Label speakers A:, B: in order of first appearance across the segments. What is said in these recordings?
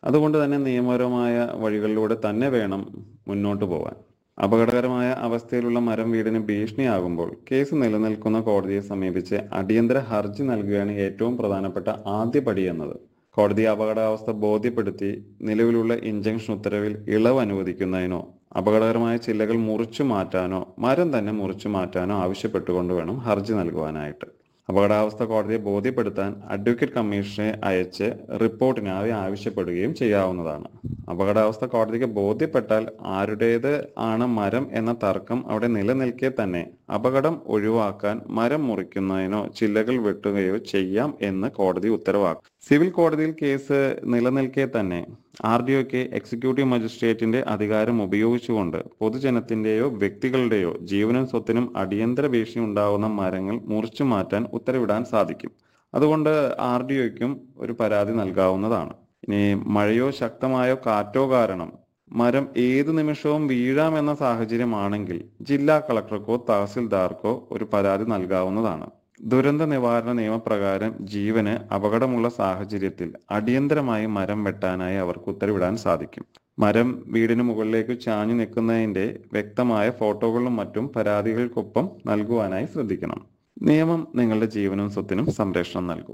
A: അതുകൊണ്ട് തന്നെ നിയമപരമായ വഴികളിലൂടെ തന്നെ വേണം മുന്നോട്ട് പോകാൻ അപകടകരമായ അവസ്ഥയിലുള്ള മരം വീടിന് ഭീഷണിയാകുമ്പോൾ കേസ് നിലനിൽക്കുന്ന കോടതിയെ സമീപിച്ച് അടിയന്തര ഹർജി നൽകുകയാണ് ഏറ്റവും പ്രധാനപ്പെട്ട ആദ്യ പടി എന്നത് കോടതി അപകടാവസ്ഥ ബോധ്യപ്പെടുത്തി നിലവിലുള്ള ഇഞ്ചക്ഷൻ ഉത്തരവിൽ ഇളവ് അനുവദിക്കുന്നതിനോ അപകടകരമായ ചില്ലകൾ മുറിച്ചു മാറ്റാനോ മരം തന്നെ മുറിച്ചു മാറ്റാനോ ആവശ്യപ്പെട്ടുകൊണ്ട് വേണം ഹർജി നൽകുവാനായിട്ട് അപകടാവസ്ഥ കോടതിയെ ബോധ്യപ്പെടുത്താൻ അഡ്വക്കേറ്റ് കമ്മീഷനെ അയച്ച് റിപ്പോർട്ടിനായി ആവശ്യപ്പെടുകയും ചെയ്യാവുന്നതാണ് അപകടാവസ്ഥ കോടതിക്ക് ബോധ്യപ്പെട്ടാൽ ആരുടേത് ആണ് മരം എന്ന തർക്കം അവിടെ നിലനിൽക്കെ തന്നെ അപകടം ഒഴിവാക്കാൻ മരം മുറിക്കുന്നതിനോ ചില്ലകൾ വെട്ടുകയോ ചെയ്യാം എന്ന് കോടതി ഉത്തരവാക്കും സിവിൽ കോടതിയിൽ കേസ് നിലനിൽക്കെ തന്നെ ആർ ഡി ഒക്ക് എക്സിക്യൂട്ടീവ് മജിസ്ട്രേറ്റിന്റെ അധികാരം ഉപയോഗിച്ചുകൊണ്ട് പൊതുജനത്തിന്റെയോ വ്യക്തികളുടെയോ ജീവനും സ്വത്തിനും അടിയന്തര ഭീഷണി ഉണ്ടാകുന്ന മരങ്ങൾ മുറിച്ചു മാറ്റാൻ ഉത്തരവിടാൻ സാധിക്കും അതുകൊണ്ട് ആർ ഡി ഒക്കും ഒരു പരാതി നൽകാവുന്നതാണ് ഇനി മഴയോ ശക്തമായോ കാറ്റോ കാരണം മരം ഏതു നിമിഷവും വീഴാമെന്ന സാഹചര്യമാണെങ്കിൽ ജില്ലാ കളക്ടർക്കോ തഹസിൽദാർക്കോ ഒരു പരാതി നൽകാവുന്നതാണ് ദുരന്ത നിവാരണ നിയമപ്രകാരം ജീവന് അപകടമുള്ള സാഹചര്യത്തിൽ അടിയന്തരമായി മരം വെട്ടാനായി അവർക്ക് ഉത്തരവിടാൻ സാധിക്കും മരം വീടിന് മുകളിലേക്ക് ചാഞ്ഞു നിൽക്കുന്നതിന്റെ വ്യക്തമായ ഫോട്ടോകളും മറ്റും പരാതികൾക്കൊപ്പം നൽകുവാനായി ശ്രദ്ധിക്കണം നിയമം നിങ്ങളുടെ ജീവനും സ്വത്തിനും സംരക്ഷണം നൽകും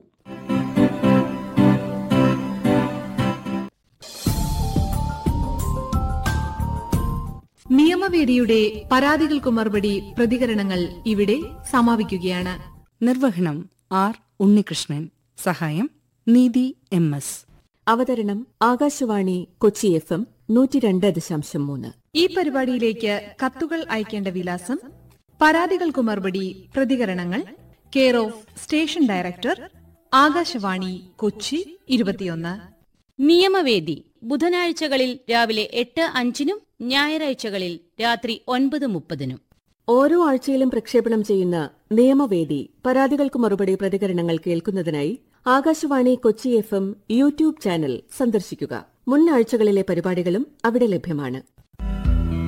B: നിയമവേദിയുടെ പരാതികൾക്കു മറുപടി പ്രതികരണങ്ങൾ ഇവിടെ സമാപിക്കുകയാണ്
C: നിർവഹണം ആർ ഉണ്ണികൃഷ്ണൻ സഹായം നീതി എം എസ്
D: അവതരണം ആകാശവാണി കൊച്ചി എഫ് എം നൂറ്റി രണ്ട് ദശാംശം മൂന്ന്
B: ഈ പരിപാടിയിലേക്ക് കത്തുകൾ അയക്കേണ്ട വിലാസം പരാതികൾക്കു മറുപടി പ്രതികരണങ്ങൾ care of station director Akashvani Kochi ഇരുപത്തിയൊന്ന്
E: നിയമവേദി ബുധനാഴ്ചകളിൽ രാവിലെ എട്ട് അഞ്ചിനും ഞായറാഴ്ചകളിൽ രാത്രി ഒൻപത് മുപ്പതിനും
D: ഓരോ ആഴ്ചയിലും പ്രക്ഷേപണം ചെയ്യുന്ന നിയമവേദി പരാതികൾക്ക് മറുപടി പ്രതികരണങ്ങൾ കേൾക്കുന്നതിനായി Akashvani Kochi F M YouTube channel സന്ദർശിക്കുക മുൻ ആഴ്ചകളിലെ പരിപാടികളും അവിടെ ലഭ്യമാണ്